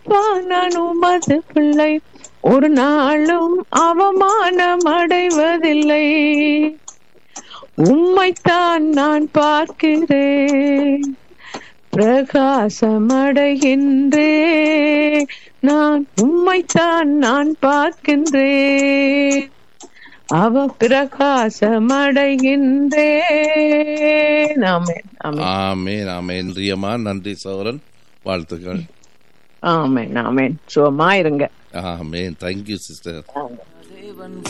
அப்பா நான் உமது பிள்ளை ஒரு நாளும் அவமானம் அடைவதில்லை உம்மைத்தான் நான் பார்க்கிறேன் பிரகாசமடைகின்றேன் நான் உம்மைத்தான் நான் பார்க்கின்றேன் அவ பிரகாசமடைகின்றேன் ஆமென் ஆமென் ஆமேன் ஆமேன் பிரியமா நன்றி சௌரன் வாழ்த்துக்கள் ஆமென் ஆமென் சுகமா இருங்க ஆமேன் தேங்க்யூ சிஸ்டர் ஆமென்